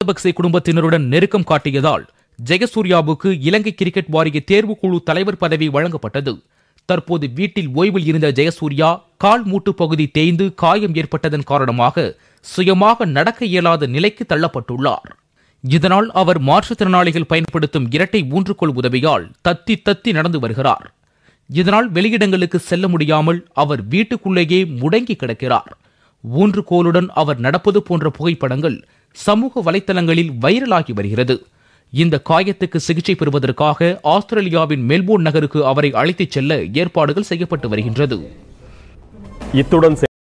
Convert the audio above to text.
ராஜபக்சே குடும்பத்தினருடன் நெருக்கம் காட்டியதால் ஜெயசூர்யாவுக்கு இலங்கை கிரிக்கெட் வாரிய தேர்வுக்குழு தலைவர் பதவி வழங்கப்பட்டது தற்போது வீட்டில் ஓய்வில் இருந்த ஜெயசூர்யா கால் மூட்டு பகுதி தேய்ந்து காயம் ஏற்பட்டதன் காரணமாக சுயமாக நடக்க இயலாத நிலைக்கு தள்ளப்பட்டுள்ளார் இதனால் அவர் மாற்றுத்திறனாளிகள் பயன்படுத்தும் இரட்டை ஊன்றுகோல் உதவியால் தத்தி தத்தி நடந்து வருகிறார் இதனால் வெளியிடங்களுக்கு செல்ல முடியாமல் அவர் வீட்டுக்குள்ளேயே முடங்கி கிடக்கிறார் ஊன்றுகோலுடன் அவர் நடப்பது போன்ற புகைப்படங்கள் சமூக வலைத்தளங்களில் வைரலாகி வருகிறது இந்த காயத்துக்கு சிகிச்சை பெறுவதற்காக ஆஸ்திரேலியாவின் மெல்போர்ன் நகருக்கு அவரை அழைத்துச் செல்ல ஏற்பாடுகள் செய்யப்பட்டு வருகின்றது இத்துடன்